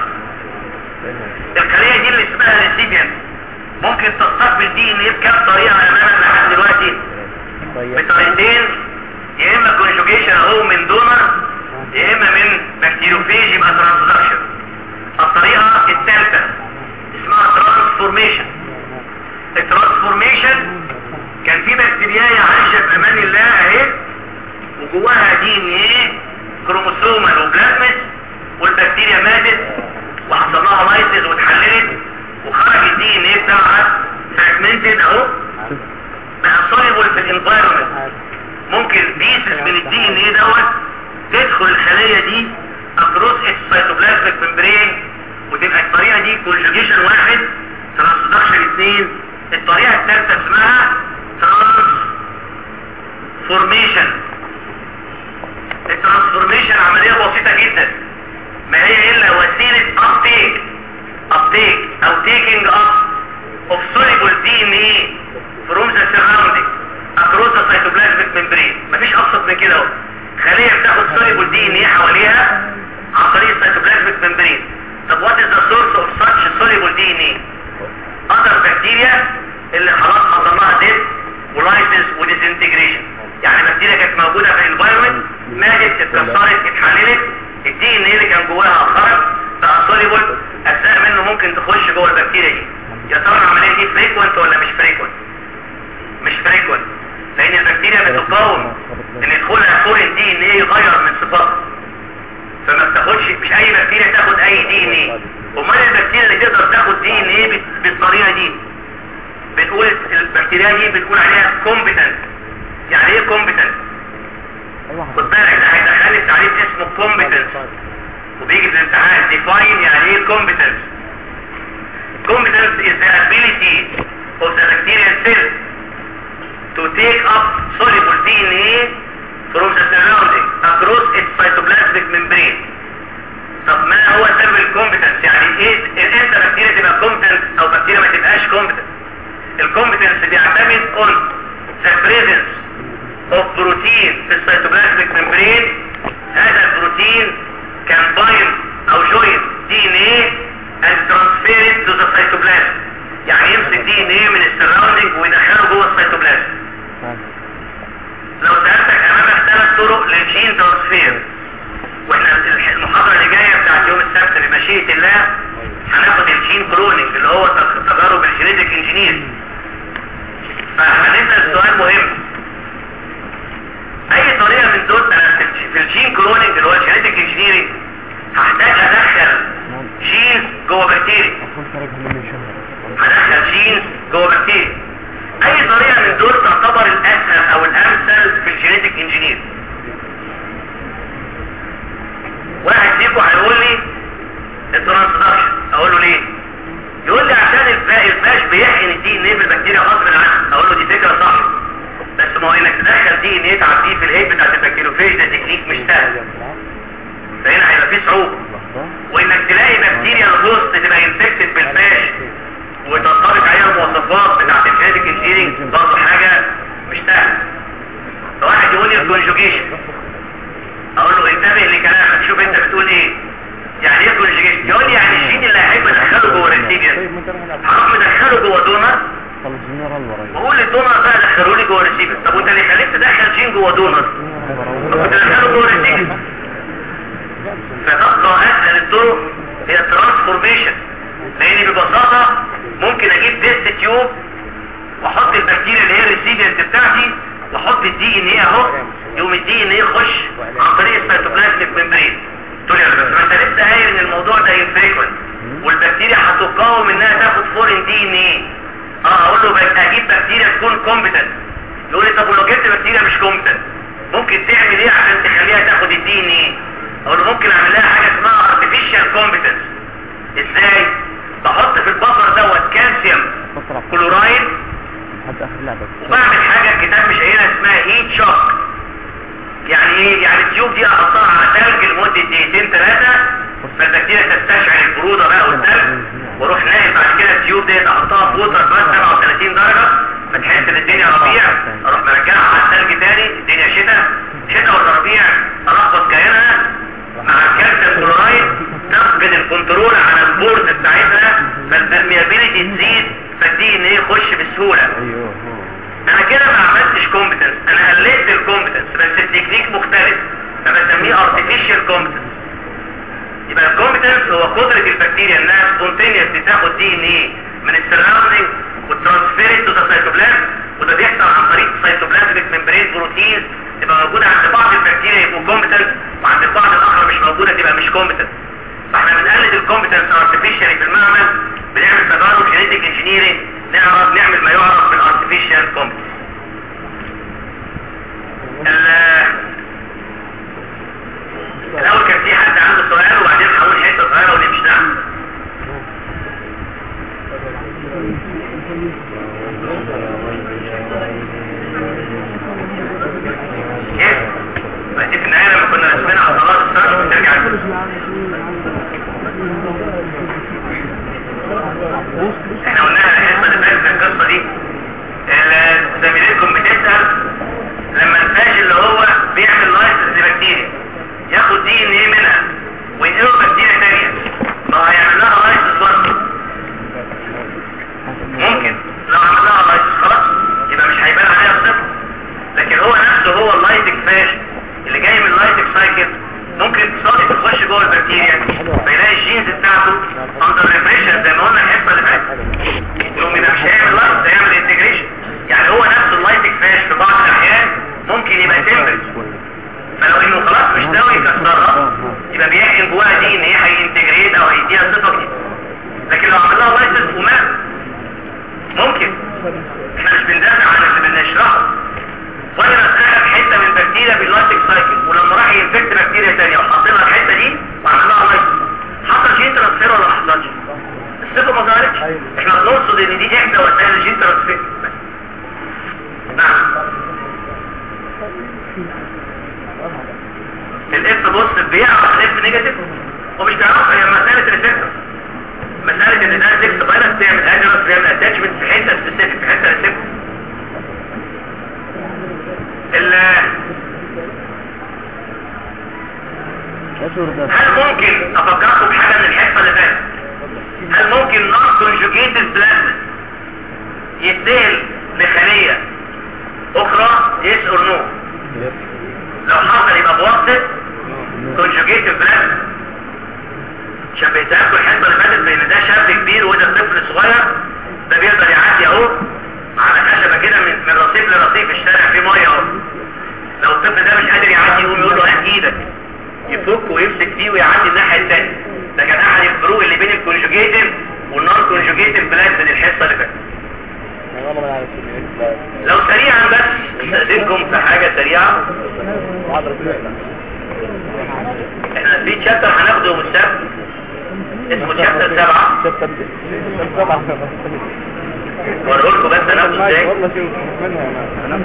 الخلية دي اللي اسمها ريسيبيانت ممكن تستقبل دي ان ايه بكام طريقة امامك لحد دلوقتي بطريقتين يا اما كونجوجيشن اهو من دونر يا اما من بكتيروفيج يبقى ترانسدكشن الطريقة الثالثة اسمها ترانسفورميشن الترانسفورميشن كان في بكتيريا عايشة في امان الله اهي وجواها دي ان ايه كروموسومال وبلازمس والبكتيريا ماتت وحصل لها لايسيس واتحللت وخرج الدي ان ايه بتاعها فراجمنتد اهو بقى سوليبل في الانفايرمنت ممكن بيسز من الدي ان ايه دوت تدخل الخليه دي اكروس اتس سيتوبلازميك ممبرين وتبقى الطريقه دي كونجوجيشن واحد ترانسدكشن اثنين الطريقه الثالثه اسمها ترانس فورميشن الترانسفورميشن عمليه بسيطه جدا ما هي الا وسيله ابتيك ابتيك او تيكينج اب اوف soluble DNA from the surrounding across the cytoplasmic membrane مفيش ابسط من كده اهو خليه بتاخد soluble DNA حواليها عن طريق السيتوبلازميك membrane طب what is the source of such soluble DNA other ديزنتجريشن يعني بكتيريا كانت موجودة في الانفايرمنت ماتت اتكسرت اتحللت الدي ان ايه اللي كان جواها خرج بقى سوليبل اجزاء منه ممكن تخش جوه البكتيريا دي يا ترى العملية دي فريكوينت ولا مش فريكوينت مش فريكوينت لان البكتيريا بتقاوم ان يدخلها فورين دي ان ايه يغير من صفاتها فما بتاخدش مش اي بكتيريا تاخد اي دي ان ايه امال البكتيريا اللي تقدر تاخد دي ان ايه بالطريقه دي بتقول البكتيريا دي بتقول عليها كومبتنت يعني ايه كومبتنت خد بالك ده هيدخلني في تعريف اسمه كومبتنس وبيجي في الامتحان ديفاين يعني ايه كومبتنس competence is the ability of the bacterial cell to take up soluble DNA from the surrounding across its cytoplasmic membrane طب ما هو سبب الكومبتنس يعني ايه امتى بكتيريا تبقى كومبتنس او بكتيريا ما تبقاش كومبتنس الكومبتنس بيعتمد on the presence of protein في السيتوبلازميك membrane هذا البروتين can bind او join DNA and transfer it to the cytoplasm يعني يمسك DNA من السراوندينج ويدخله جوه السيتوبلازم لو سألتك امامك ثلاث طرق للجين ترانسفير واحنا المحاضرة اللي جاية بتاعت يوم السبت بمشيئة الله هناخد الجين كلونينج اللي هو تجارب الجينيتك انجينير فهنسأل سؤال مهم اي طريقة من دول انا في الجين كلونينج اللي هو الجينيتك انجينيرنج هحتاج ادخل جين جوه بكتيريا هدخل جين جوه بكتيريا اي طريقة من دول تعتبر الاسهل او الامثل في الجينيتك انجينير واحد فيكم هيقول لي الترانسدكشن اقول له ليه يقول لي عشان الفاش بيحقن الدي ان ايه بالبكتيريا غصب عنه اقول له دي فكره صح بس ما هو انك تدخل دي ان ايه تعديه في الهيد بتاعت البكتيروفيج ده تكنيك مش سهل فهنا هيبقى فيه صعوبه وانك تلاقي بكتيريا الهوست تبقى انفكتد بالفاش وتنطبق عليها المواصفات بتاعت الجينيتك انجينيرنج برضه حاجه مش سهله فواحد يقول لي الكونجوجيشن اقول له انتبه لكلامك شوف انت بتقول ايه يعني ايه كونجوجيشن يقول لي يعني الجين اللي هيحب ادخله جوه الريسيبيان هروح مدخله جوه دونر واقول للدونر بقى دخلوا لي جوه الريسيبيان طب وانت اللي خليك تدخل جين جوه دونر طب كنت تدخله جوه الريسيبيان فتبقى اسهل الطرق هي الترانسفورميشن لان ببساطه ممكن اجيب تيست تيوب واحط البكتيريا اللي هي الريسيبيانت بتاعتي واحط الدي ان ايه اهو يقوم الدي ان ايه يخش عن طريق السيتوبلازميك ممبرين تقول لي بس ما انت لسه قايل ان الموضوع ده انفريكونت والبكتيريا هتقاوم انها تاخد فورين دي ان ايه اه اقول له بك اجيب بكتيريا تكون كومبتنت يقول لي طب ولو جبت بكتيريا مش كومبتنت ممكن تعمل ايه عشان تخليها تاخد الدي ان ايه اقول له ممكن اعمل لها حاجه اسمها artificial competence ازاي بحط في البفر دوت كالسيوم كلورايد وبعمل حاجه الكتاب مش قايلها اسمها هيت شوك يعني ايه يعني التيوب دي احطها على ثلج لمده دقيقتين ثلاثه فالبكتيريا تستشعر البروده بقى والثلج واروح ناقل بعد كده التيوب دي احطها في ووتر بس 37 درجه فتحس ان الدنيا ربيع اروح مرجعها على الثلج تاني الدنيا شتاء شتاء ولا ربيع الخبط كيانها مع الكالسيوم كلورايد تفقد الكنترول على البورد بتاعتها فالبرميابيليتي تزيد فالدي ان ايه يخش بسهوله انا كده ما عملتش كومبتنس انا قللت الكومبتنس بس التكنيك مختلف فبسميه artificial competence يبقى الكومبتنس هو قدرة البكتيريا انها سبونتينيوسلي تاخد دي ان ايه من السراوندينج وترانسفير تو ذا سيتوبلازم وده بيحصل عن طريق سيتوبلازميك ممبرين بروتينز تبقى موجودة عند بعض البكتيريا يبقوا كومبتنس وعند البعض الاخر مش موجودة تبقى مش كومبتنس فاحنا بنقلد الكومبتنس ارتفيشالي في المعمل بنعمل تجارب جينيتك انجينيرنج نعرف نعمل ما يعرف بالارتفيشال كومبتنس الاول كان في حد عنده سؤال وبعدين هقول حته صغيره ونمشي نعم كيف؟ بس في النهايه لما كنا رسمين عضلات الصدر بترجع احنا قلناها الحصه اللي فاتت القصه دي زميلتكم بتسال لما الفاش اللي هو بيعمل لايسنس لبكتيريا ياخد دي ان ايه منها وينقله بكتيريا تانية ما هيعمل لها لايسنس برضه ممكن لو عمل لها لايسنس خلاص لكم ما ظهرتش أيوة. احنا بنقصد ان دي احدى وسائل الجين ترانسفير نعم الاف بص بيعرف الاف نيجاتيف ومش بيعرفها هي مسألة ريسبتور مسألة ان ده سكس فايروس بيعمل اجرس بيعمل اتاتشمنت في حتة سبيسيفيك في حتة ريسبتور ال اشهر ده هل ممكن افكركم بحاجة من الحصة اللي فاتت هل ممكن نون كونجوجيتد بلازما يتنقل لخلية اخرى يس اور نو لو حصل يبقى بواسطة كونجوجيتد بلازما عشان بيتاكل الحصة اللي فاتت بين ده شاب كبير وده طفل صغير ده بيقدر يعدي اهو على خشبة كده من من رصيف لرصيف الشارع فيه مية اهو لو الطفل ده مش قادر يعدي يقوم يقول له هات ايدك يفك ويمسك فيه ويعدي الناحية التانية ده كان احد الفروق اللي بين الكونجوجيتيف والنون كونجوجيتيف بلازما الحصة اللي فاتت والله ما عارف لو سريعا بس استاذنكم في حاجة سريعة احنا في تشابتر هناخده يوم السبت اسمه تشابتر سبعة وريهولكم بس هناخده ازاي والله شوف منها انا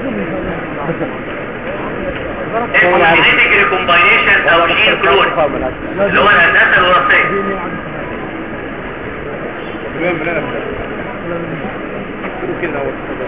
اسمه جينيتيك ريكومباينيشن او جين كلون اللي هو الهندسة الوراثية كده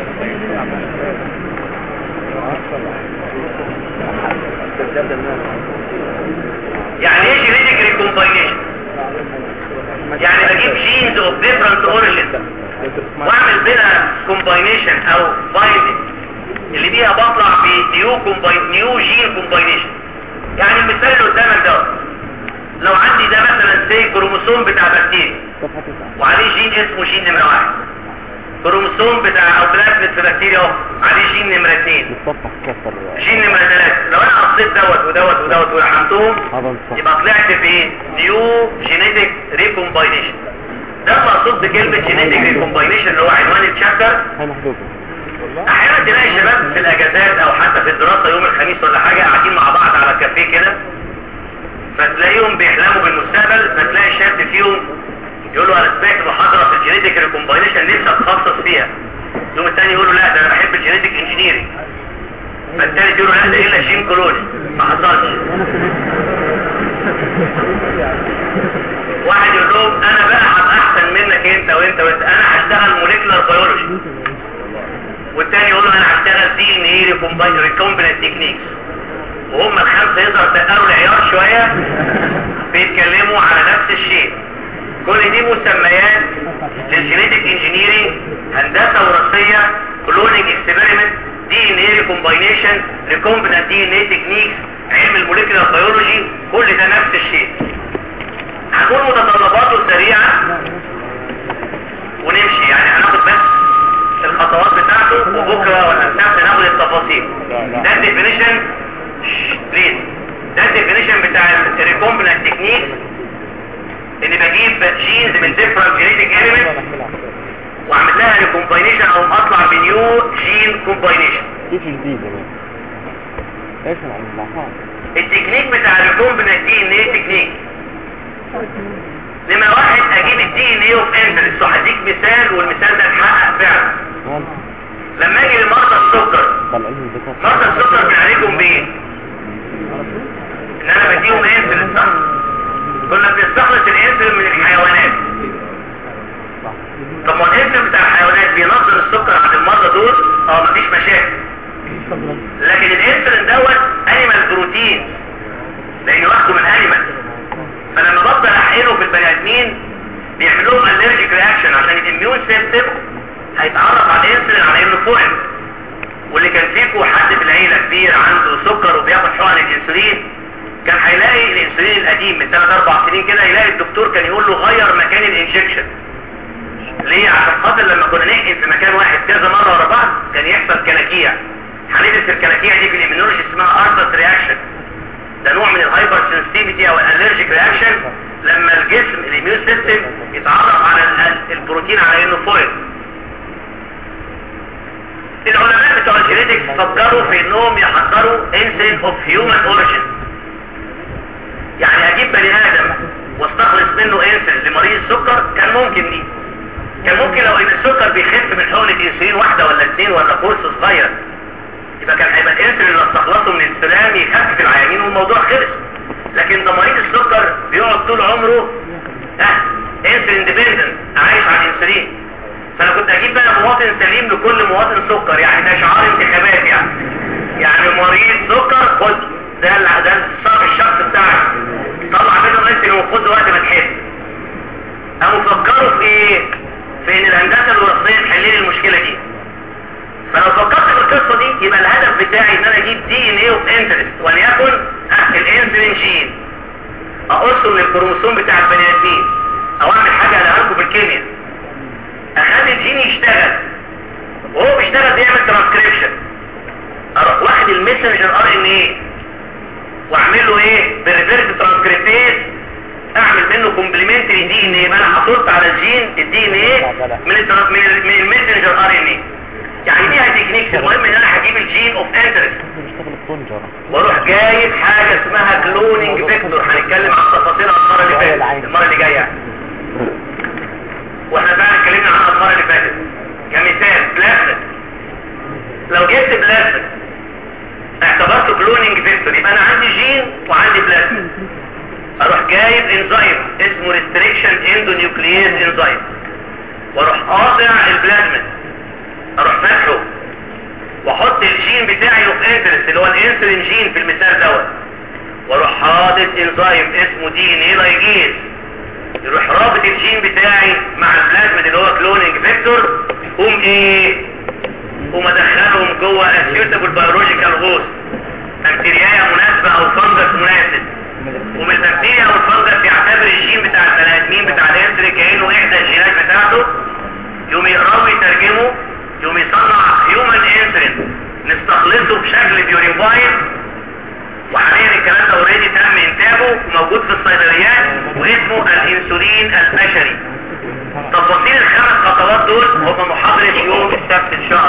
يعني ايه جينيتيك ريكومباينيشن يعني بجيب جينز اوف ديفرنت اوريجن واعمل بينها كومباينيشن او بايندنج اللي بيها بطلع بنيو كومباين نيو جين كومباينيشن يعني المثال اللي قدامك ده لو عندي ده مثلا زي كروموسوم بتاع بكتيريا صفحة تسعة وعليه جين اسمه جين نمرة واحد كروموسوم بتاع او بلازميد في بكتيريا اهو عليه جين نمرة اتنين الصفحة كسر جين نمرة ثلاثة لو انا قصيت دوت ودوت ودوت ولحمتهم هذا الصح يبقى طلعت في نيو جينيتك ريكومباينيشن ده المقصود بكلمة جينيتك ريكومباينيشن اللي هو عنوان الشابتر هاي محذوفة احيانا تلاقي شباب في الاجازات او حتى في الدراسة يوم الخميس ولا حاجة قاعدين مع بعض على كافيه كده فتلاقيهم بيحلموا بالمستقبل فتلاقي شاب فيهم يقول له انا سمعت محاضرة في الجينيتك ريكومباينيشن نفسي اتخصص فيها يوم الثاني يقول له لا ده انا بحب الجينيتك انجينيرنج فالتالت يقول له لا ده الا جين كلوني ما حصلش واحد يقول لهم انا بقى هبقى احسن منك انت وانت وانت انا هشتغل موليكولار بيولوجي والتاني يقول له انا هشتغل دي ان ايه ريكومبيننت تكنيكس وهم الخمسه يقدروا تقروا العيار شويه بيتكلموا على نفس الشيء كل دي مسميات للجينيتك انجينيرنج هندسه وراثيه كلونينج اكسبيرمنت دي ان ايه ريكومباينيشن ريكومبيننت دي ان ايه تكنيكس علم الموليكولار بيولوجي كل ده نفس الشيء هنقول متطلباته سريعة ونمشي يعني هناخد بس الخطوات بتاعته وبكرة ولا السبت ناخد التفاصيل ده الديفينيشن بليز ده الديفينيشن بتاع الريكومبيننت تكنيك اني بجيب جينز من ديفرنت جينيتك اليمنت واعمل لها ريكومباينيشن او اطلع بنيو جين كومباينيشن كيف جديد يعني ايش عن المعصار التكنيك بتاع الريكومبيننت دي ان ايه تكنيك نمرة واحد اجيب الدي ان ايه اوف انفلس وهديك مثال والمثال ده اتحقق فعلا لما اجي لمرضى السكر طلع لي الذكاء مرضى السكر بنعالجهم بايه؟ ان انا بديهم انسولين صح؟ كنا بنستخلص الانسولين من الحيوانات طب ما الانسولين بتاع الحيوانات بينظم السكر عند المرضى دول اه مفيش مشاكل لكن الانسولين دوت انيمال بروتين لانه واخده من انيمال فلما بفضل احقنه في البني ادمين بيعمل لهم الرجيك رياكشن عشان الاميون سيستم هيتعرف على الانسولين على انه فوق واللي كان فيكم حد في العيله كبير عنده سكر وبياخد حقن الانسولين كان هيلاقي الانسولين القديم من 3 4 سنين كده يلاقي الدكتور كان يقول له غير مكان الانجكشن ليه عشان خاطر لما كنا نحقن في مكان واحد كذا مره ورا بعض كان يحصل كلاكيع هندرس الكلاكيع دي في الاميونولوجي اسمها ارثر رياكشن ده نوع من الهايبر سنسيتيفيتي او الالرجيك رياكشن لما الجسم الاميون سيستم يتعرف على ال- البروتين على انه فويل العلماء بتوع الجينيتكس فكروا في انهم يحضروا انسولين اوف هيومن اوريجين يعني اجيب بني ادم واستخلص منه انسولين لمريض السكر كان ممكن دي السكر بيخف من حقنة انسولين واحدة ولا اتنين ولا كورس صغير يبقى كان هيبقى الانسولين اللي استخلصه من السلام يخفف العيانين والموضوع خلص لكن ده مريض السكر بيقعد طول عمره اه انسولين ديبندنت عايش على الانسولين فانا كنت اجيب بقى مواطن سليم لكل مواطن سكر يعني ده شعار انتخابات يعني يعني مريض سكر خد ده ال- ده الصف الشخص بتاعك طلع منه انسولين وخد وقت ما تحب قاموا فكروا في ايه في ان الهندسه الوراثيه تحل لي المشكله دي فلو فكرت في القصه دي يبقى الهدف بتاعي ان انا اجيب دي ان ايه اوف انترست وليكن اه الانسولين جين اقصه من الكروموسوم بتاع البني ادمين او اعمل حاجه قالها لكم في الكيمياء اخلي الجين يشتغل وهو بيشتغل بيعمل ترانسكريبشن اروح واخد المسنجر ار ان ايه واعمل له ايه بالريفيرس ترانسكريبتيز اعمل منه كومبلمنتري دي ان ايه يبقى انا حصلت على الجين الدي ان ايه من الترا- من ال- من المسنجر ار ان ايه يعني دي تكنيكس المهم ان انا هجيب الجين اوف انترست بيشتغل الطنجرة واروح جايب حاجه اسمها كلوننج فيكتور هنتكلم عن تفاصيلها المره اللي فاتت المره اللي جايه يعني. واحنا فعلا اتكلمنا عنها المره اللي فاتت كمثال بلازميد لو جبت بلازميد اعتبرته كلوننج فيكتور يبقى انا عندي جين وعندي بلازميد اروح جايب انزيم اسمه ريستريكشن اندونيوكلييز انزيم واروح قاطع البلازميد اروح فاتحه واحط الجين بتاعي اوف انترست اللي هو الانسولين جين في المثال دوت واروح حاطط انزيم اسمه دي ان ايه لايجيز يروح رابط الجين بتاعي مع البلازميد اللي هو كلوننج فيكتور قوم ايه قوم ادخلهم جوه اسيوتابل بيولوجيكال هوست بكتيريا مناسبه او فنجس مناسب ومن البكتيريا او الفنجس يعتبر الجين بتاع البني ادمين بتاع الانسولين كانه احدى الجينات بتاعته يقوم يقراه ويترجمه يقوم يصنع هيومن انسولين نستخلصه بشكل بيوريفايد وحاليا الكلام ده اوريدي تم انتاجه وموجود في الصيدليات واسمه الانسولين البشري تفاصيل الخمس خطوات دول هم محاضرة يوم السبت ان شاء الله